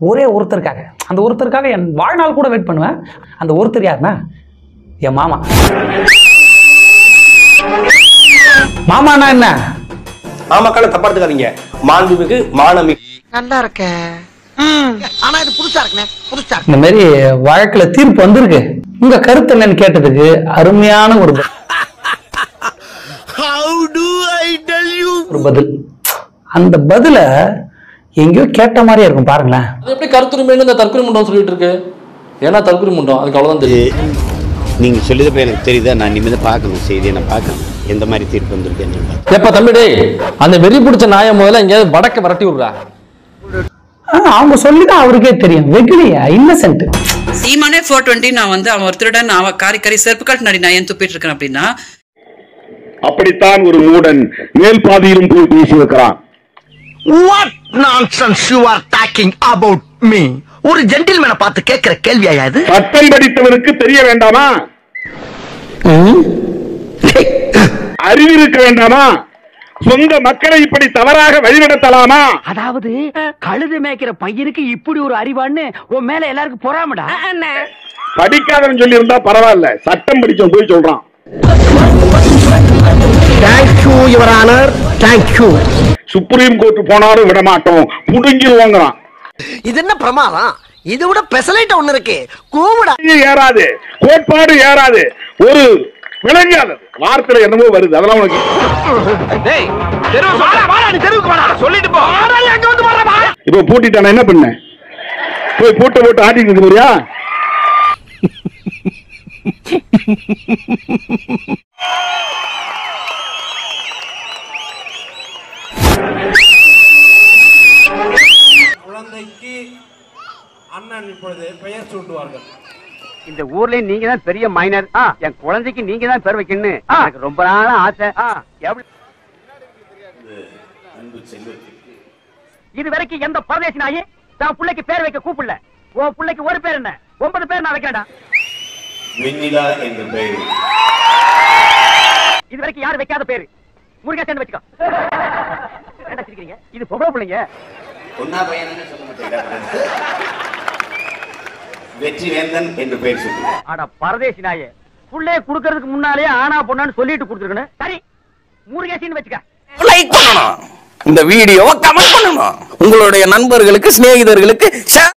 ஒரே ஒருத்தருக்காக அந்த ஒருத்தருக்காக என் வாழ்நாள் கூட வெயிட் பண்ணுவேன் அந்த ஒருத்தர் யாருன்னா என் மாமா மாமானா என்ன மாமாக்கான தப்பா எடுத்துக்காதீங்க மாண்புமிகு மானமிகு நல்லா இருக்க ஆனா இது புதுசா இருக்குண்ணே புதுசா இந்த மாதிரி வழக்குல தீர்ப்பு வந்திருக்கு உங்க கருத்து என்னன்னு கேட்டதுக்கு அருமையான ஒரு பதில். ஒரு பதில் அந்த பதில எங்கேயோ கேட்ட மாதிரியே இருக்கும் பாருங்களேன் அது எப்படி கருத்துரிமைன்னு இந்த தற்கொலை முண்டம் சொல்லிட்டு இருக்கு ஏன்னா தற்கொலை முண்டம் அதுக்கு அவ்வளவுதான் தெரியும் நீங்க சொல்லியதப்ப எனக்கு தெரியுதா நான் இனிமேல் தான் பார்க்கணும் செய்தியை நான் பார்க்கணும் எந்த மாதிரி தீர்ப்பு வந்திருக்கேன்னு எப்ப தம்பி டேய் அந்த வெறி பிடிச்ச நாயை முதல்ல எங்கேயாவது வடக்க விரட்டி விடுறா ஆ, அவங்க சொல்லிதான் அவருக்கே தெரியும் வெகுலியா இன்னசென்ட் சீமானே ஃபோர் டுவெண்ட்டி நான் வந்து அவன் ஒரு திருடன் அவன் காரி காரி செருப்பு காட்டு நடி நான் ஏன் துப்பிட்டு இருக்கேன் அப்படின்னா அப்படித்தான் ஒரு மூடன் மேல் பாதியிலும் போய் பேசியிருக்கிறான் what nonsense you are talking about me ஒரு ஜென்டில்மேனை பார்த்து கேட்கிற கேள்வியா இது சட்டம் படித்தவனுக்கு தெரிய வேண்டாமா அறிவிருக்க வேண்டாமா சொந்த மக்களை இப்படி தவறாக வழிநடத்தலாமா அதாவது கழுது மேய்க்கிற பையனுக்கு இப்படி ஒரு அறிவான்னு உன் மேல எல்லாருக்கும் பொறாமடா படிக்காதவன் சொல்லி இருந்தா பரவாயில்ல சட்டம் படிச்சவன் போய் சொல்றான் thank you your honour thank you supreme court போனாலும் விட மாட்டோம் புடுங்கிருவோங்கிறான் இது என்ன பிரமாதம் இது விட பெசலைட் ஒண்ணு இருக்கு கூவிடா இது ஏறாது கோட்பாடு ஏறாது ஒரு விளங்காது வார்த்தையில என்னமோ வருது அதெல்லாம் உனக்கு இப்ப பூட்டிட்டான என்ன பண்ண போய் பூட்டை போட்டு ஆட்டிட்டு இருக்கு போறியா குழந்தைக்கு அண்ணன் இப்பொழுது பெயர் சூட்டுவார்கள் இந்த ஊர்ல நீங்க தான் பெரிய மைனர் என் குழந்தைக்கு நீங்க தான் பேர் வைக்கணும்னு எனக்கு ரொம்ப நாளா ஆசை எவ்வளவு- இது வரைக்கும் எந்த பரதேசி நாயி தான் பிள்ளைக்கு பேர் வைக்க கூப்பிடல உன் பிள்ளைக்கு ஒரு பேர் என்ன ஒன்பது பேர் நான் வைக்கிறேன்டா வெண்ணிலா என்ற பெயர் இது வரைக்கும் யாரும் வைக்காத பேரு முருகேசன் வச்சுக்கோ என்ன சிரிக்கிறீங்க இது பொம்பளை பிள்ளைங்க ஒன்னா பையன் சொல்ல மாட்டேன் வெற்றி வேந்தன் என்று பெயர் சொல்லுவேன் அட பரதேசி நாயே புள்ளைய குடுக்கறதுக்கு முன்னாலே ஆனா பொண்ணான்னு சொல்லிட்டு கொடுத்துருக்கணும் சரி முருகேசின்னு வச்சுக்க லைக் பண்ணணும் இந்த வீடியோவை கமெண்ட் பண்ணணும் உங்களுடைய நண்பர்களுக்கு சிநேகிதர்களுக்கு share